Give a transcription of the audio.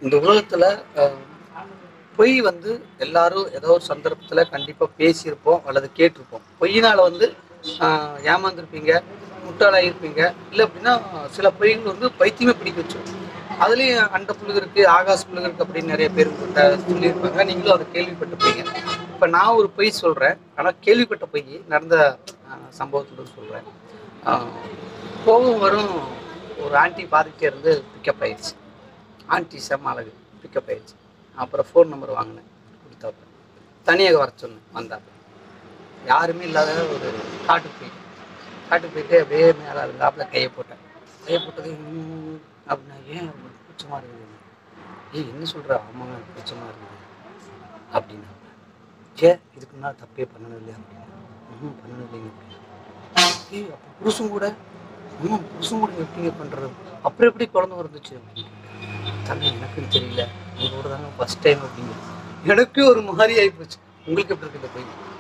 இந்த உலகத்தில் பொய் வந்து எல்லாரும் ஏதோ ஒரு சந்தர்ப்பத்தில் கண்டிப்பாக பேசியிருப்போம் அல்லது கேட்டிருப்போம் பொய்யினால் வந்து ஆஹ், ஏமாந்திருப்பீங்க முட்டாளாயிருப்பீங்க இல்லை அப்படின்னா சில பொய்கள் வந்து பைத்தியமே பிடிக்க வச்சிடும் அதுலேயும் அண்ட புழுகு இருக்குது ஆகாஷ் புழுகு இருக்குது அப்படின்னு நிறைய பேர் உங்கள்கிட்ட சொல்லியிருப்பாங்க நீங்களும் அதை கேள்விப்பட்டிருப்பீங்க இப்போ நான் ஒரு பொய் சொல்கிறேன் ஆனால் கேள்விப்பட்ட பொய் நடந்த சம்பவத்தில் சொல்கிறேன் போகும் வரும் ஒரு ஆண்டி பாதிக்க இருந்து பிக்கப் ஆயிடுச்சு ஆண்டி செம்ம அழகு பிக்கப் ஆயிடுச்சு அப்புறம் ஃபோன் நம்பர் வாங்கினேன் கொடுத்தாப்ப தனியாக வர சொன்னேன் வந்தாப்ப யாருமே இல்லாத ஒரு காட்டுக்கு போயிட்டேன் காட்டுக்கு போயிட்டு அப்படியே மேலே இருந்தாப்புல கையை போட்டேன் கையை போட்டது "ம்" அப்படின்னா ஏன் உங்களுக்கு கூச்சமாக இருக்குது ஏய் என்ன சொல்கிற ஆமாங்க எனக்கு கூச்சமாக இருக்குது அப்படின்னா சே இதுக்கு முன்னாடி தப்பே பண்ணணும் இல்லையா அப்படின்னா ம் பண்ணணும் இல்லைங்க அப்படின்னா ஏய் அப்போ புருஷன் கூட ம் புருஷன் கூட எப்படிங்க பண்ணுறது அப்புறம் எப்படி குழந்தை வந்துச்சு அப்படின்னு தம்பி எனக்கும் தெரியல உங்களோட தாங்க ஃபஸ்ட் டைம் அப்படிங்க எனக்கே ஒரு மாதிரி ஆகிப்போச்சு உங்களுக்கு எப்படி இருக்கு இந்த பொய்